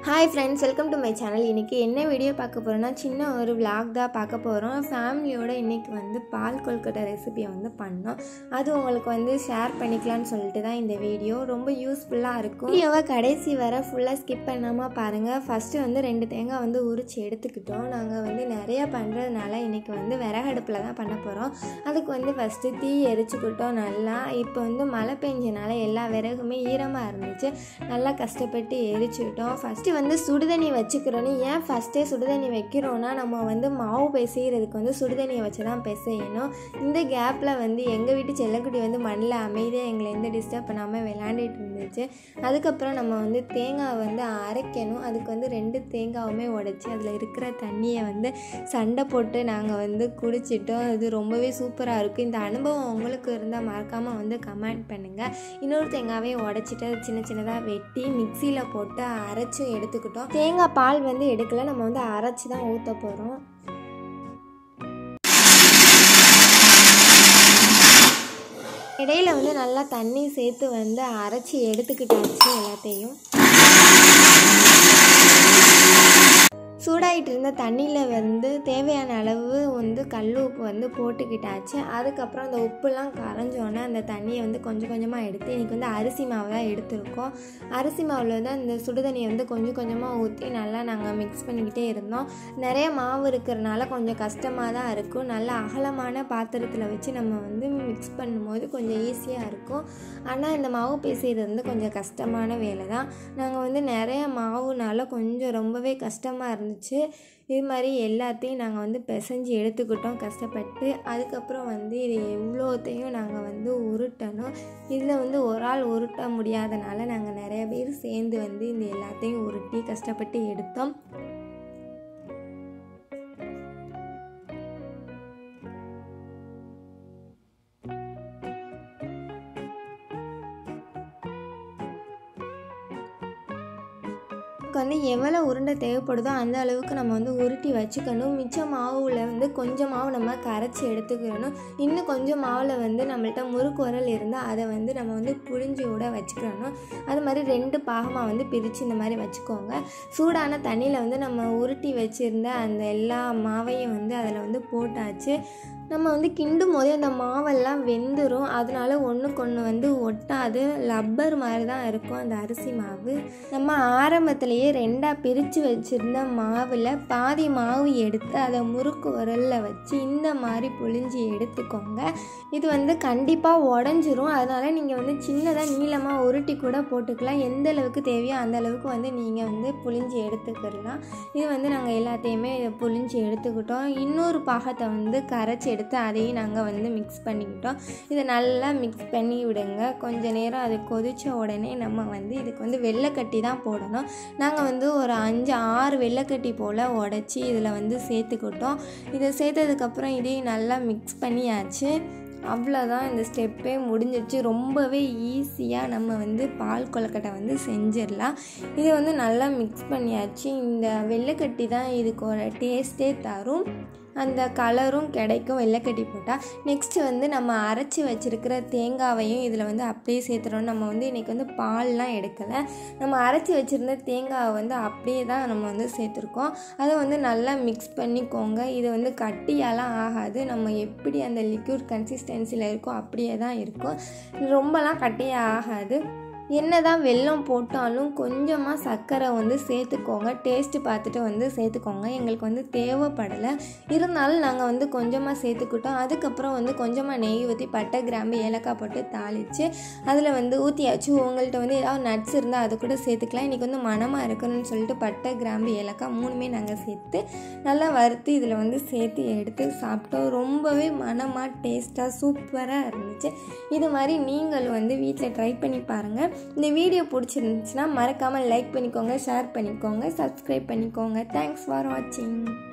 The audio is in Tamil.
hi friends welcome to my channel இன்றைக்கி என்ன வீடியோ பார்க்க போகிறோன்னா சின்ன ஒரு vlog தான் பார்க்க போகிறோம் ஃபேமிலியோட இன்றைக்கி வந்து பால் கொல்கட்டை ரெசிபியை வந்து பண்ணோம் அது உங்களுக்கு வந்து ஷேர் பண்ணிக்கலாம்னு சொல்லிட்டு தான் இந்த வீடியோ ரொம்ப யூஸ்ஃபுல்லாக இருக்கும் வீடியோவை கடைசி வர ஃபுல்லாக ஸ்கிப் பண்ணாமல் பாருங்கள் ஃபஸ்ட்டு வந்து ரெண்டு தேங்காய் வந்து உரிச்சு எடுத்துக்கிட்டோம் நாங்கள் வந்து நிறையா பண்ணுறதுனால இன்றைக்கி வந்து விறகடுப்பில் தான் பண்ண போகிறோம் அதுக்கு வந்து ஃபஸ்ட்டு தீ எரிச்சுக்கிட்டோம் நல்லா இப்போ வந்து மழை பெஞ்சனால எல்லா விறகுமே ஈரமாக இருந்துச்சு நல்லா கஷ்டப்பட்டு எரிச்சுக்கிட்டோம் ஃபஸ்ட்டு வந்து சுடுதண்ணி வச்சுக்கிறோன்னு ஏன் ஃபஸ்ட்டே சுடுதண்ணி வைக்கிறோன்னா நம்ம வந்து மாவு பிசைகிறதுக்கு வந்து சுடுதண்ணியை வச்சு தான் பிசையணும் இந்த கேப்பில் வந்து எங்கள் வீட்டு செல்லக்குட்டி வந்து மண்ணில் அமைதியாக எங்களை எந்த டிஸ்டர்ப் பண்ணாமல் விளையாண்டுட்டு இருந்துச்சு அதுக்கப்புறம் நம்ம வந்து தேங்காய் வந்து அரைக்கணும் அதுக்கு வந்து ரெண்டு தேங்காவுமே உடச்சி அதில் இருக்கிற தண்ணியை வந்து சண்டை போட்டு நாங்கள் வந்து குடிச்சிட்டோம் இது ரொம்பவே சூப்பராக இருக்கும் இந்த அனுபவம் உங்களுக்கு இருந்தால் மறக்காமல் வந்து கமெண்ட் பண்ணுங்கள் இன்னொரு தேங்காவே உடச்சிட்டு அது சின்ன சின்னதாக வெட்டி மிக்சியில் போட்டு அரைச்சும் எடுத்துக்கிட்டோம் தேங்காய் பால் வந்து எடுக்கல நம்ம வந்து அரைச்சி தான் ஊற்ற போகிறோம் இடையில வந்து நல்லா தண்ணி சேர்த்து வந்து அரைச்சி எடுத்துக்கிட்டாச்சு எல்லாத்தையும் சூடாகிட்டு இருந்த தண்ணியில் வந்து தேவையான அளவு வந்து கல் உப்பு வந்து போட்டுக்கிட்டாச்சு அதுக்கப்புறம் அந்த உப்புலாம் கரைஞ்சோன்னே அந்த தண்ணியை வந்து கொஞ்சம் கொஞ்சமாக எடுத்து இன்றைக்கி வந்து அரிசி மாவு தான் எடுத்திருக்கோம் அரிசி மாவில் வந்து அந்த சுடுதண்ணியை வந்து கொஞ்சம் கொஞ்சமாக ஊற்றி நல்லா நாங்கள் மிக்ஸ் பண்ணிக்கிட்டே இருந்தோம் நிறைய மாவு இருக்கிறனால கொஞ்சம் கஷ்டமாக தான் இருக்கும் நல்ல அகலமான பாத்திரத்தில் வச்சு நம்ம வந்து மிக்ஸ் பண்ணும்போது கொஞ்சம் ஈஸியாக இருக்கும் ஆனால் இந்த மாவு பேசுகிறது வந்து கொஞ்சம் கஷ்டமான வேலை தான் நாங்கள் வந்து நிறைய மாவுனால கொஞ்சம் ரொம்பவே கஷ்டமாக இருந்துச்சு இது மாதிரி எல்லாத்தையும் நாங்கள் வந்து பிசைஞ்சு எடுத்துக்கிட்டோம் கஷ்டப்பட்டு அதுக்கப்புறம் வந்து இது எவ்வளோத்தையும் நாங்கள் வந்து உருட்டணும் இதில் வந்து ஒரு ஆள் உருட்ட முடியாதனால நாங்கள் நிறைய பேர் சேர்ந்து வந்து இந்த எல்லாத்தையும் உருட்டி கஷ்டப்பட்டு எடுத்தோம் நமக்கு வந்து எவ்வளோ உருண்டை தேவைப்படுதோ அந்த அளவுக்கு நம்ம வந்து உருட்டி வச்சுக்கணும் மிச்ச மாவில் வந்து கொஞ்சம் மாவு நம்ம கரைச்சி எடுத்துக்கணும் இன்னும் கொஞ்சம் மாவில் வந்து நம்மள்ட்ட முறுக்கு உரல் இருந்தால் அதை வந்து நம்ம வந்து புழிஞ்சு விட வச்சுக்கணும் அது மாதிரி ரெண்டு பாகமாக வந்து பிரித்து இந்த மாதிரி வச்சுக்கோங்க சூடான தண்ணியில் வந்து நம்ம உருட்டி வச்சுருந்த அந்த எல்லா மாவையும் வந்து அதில் வந்து போட்டாச்சு நம்ம வந்து கிண்டும் போதே அந்த மாவெல்லாம் வெந்துடும் அதனால ஒன்றுக்கு ஒன்று வந்து ஒட்டாது லப்பர் மாதிரி தான் இருக்கும் அந்த அரிசி மாவு நம்ம ஆரம்பத்திலேயே ரெண்டாக பிரித்து வச்சுருந்த மாவில் பாதி மாவு எடுத்து அதை முறுக்கு உரலில் வச்சு இந்த மாதிரி புழிஞ்சு எடுத்துக்கோங்க இது வந்து கண்டிப்பாக உடஞ்சிரும் அதனால் நீங்கள் வந்து சின்னதாக நீளமாக உருட்டி கூட போட்டுக்கலாம் எந்த அளவுக்கு தேவையோ அந்த அளவுக்கு வந்து நீங்கள் வந்து புழிஞ்சு எடுத்துக்கிடலாம் இது வந்து நாங்கள் எல்லாத்தையுமே இதை புழிஞ்சு எடுத்துக்கிட்டோம் இன்னொரு பாகத்தை வந்து கரைச்சி எடுத்து அதையும் நாங்கள் வந்து மிக்ஸ் பண்ணிக்கிட்டோம் இதை நல்லா மிக்ஸ் பண்ணி விடுங்க கொஞ்ச நேரம் அது கொதித்த உடனே நம்ம வந்து இதுக்கு வந்து வெள்ளைக்கட்டி தான் போடணும் நாங்கள் வந்து ஒரு அஞ்சு ஆறு வெள்ளைக்கட்டி போல் உடச்சி இதில் வந்து சேர்த்துக்கிட்டோம் இதை சேர்த்ததுக்கப்புறம் இதையும் நல்லா மிக்ஸ் பண்ணியாச்சு அவ்வளோதான் இந்த ஸ்டெப்பே முடிஞ்சிச்சு ரொம்பவே ஈஸியாக நம்ம வந்து பால் கொலக்கட்டை வந்து செஞ்சிடலாம் இதை வந்து நல்லா மிக்ஸ் பண்ணியாச்சு இந்த வெள்ளைக்கட்டி தான் இதுக்கு ஒரு டேஸ்ட்டே தரும் அந்த கலரும் கிடைக்கும் வெள்ளைக்கட்டி போட்டால் நெக்ஸ்ட்டு வந்து நம்ம அரைச்சி வச்சுருக்கிற தேங்காவையும் இதில் வந்து அப்படியே சேர்த்துறோம் நம்ம வந்து இன்றைக்கி வந்து பால்லாம் எடுக்கலை நம்ம அரைச்சி வச்சுருந்த தேங்காவை வந்து அப்படியே தான் நம்ம வந்து சேர்த்துருக்கோம் அதை வந்து நல்லா மிக்ஸ் பண்ணிக்கோங்க இது வந்து கட்டியாலாம் ஆகாது நம்ம எப்படி அந்த லிக்யூட் கன்சிஸ்டன்சியில் இருக்கோ அப்படியே தான் இருக்கும் ரொம்பலாம் கட்டியாக ஆகாது என்ன தான் வெல்லம் போட்டாலும் கொஞ்சமாக சர்க்கரை வந்து சேர்த்துக்கோங்க டேஸ்ட்டு பார்த்துட்டு வந்து சேர்த்துக்கோங்க எங்களுக்கு வந்து தேவைப்படலை இருந்தாலும் நாங்கள் வந்து கொஞ்சமாக சேர்த்துக்கிட்டோம் அதுக்கப்புறம் வந்து கொஞ்சமாக நெய் ஊற்றி பட்டை கிராம்பு ஏலக்காய் போட்டு தாளித்து அதில் வந்து ஊற்றியாச்சு உங்கள்கிட்ட வந்து ஏதாவது நட்ஸ் இருந்தால் அது கூட சேர்த்துக்கலாம் இன்றைக்கி வந்து மனமாக இருக்கணும்னு சொல்லிட்டு பட்டை கிராம்பு ஏலக்காய் மூணுமே நாங்கள் சேர்த்து நல்லா வறுத்து இதில் வந்து சேர்த்து எடுத்து சாப்பிட்டோம் ரொம்பவே மனமாக டேஸ்ட்டாக சூப்பராக இருந்துச்சு இது மாதிரி நீங்களும் வந்து வீட்டில் ட்ரை பண்ணி பாருங்கள் இந்த வீடியோ பிடிச்சிருந்துச்சுன்னா மறக்காமல் லைக் பண்ணிக்கோங்க ஷேர் பண்ணிக்கோங்க சப்ஸ்கிரைப் பண்ணிக்கோங்க தேங்க்ஸ் ஃபார் வாட்சிங்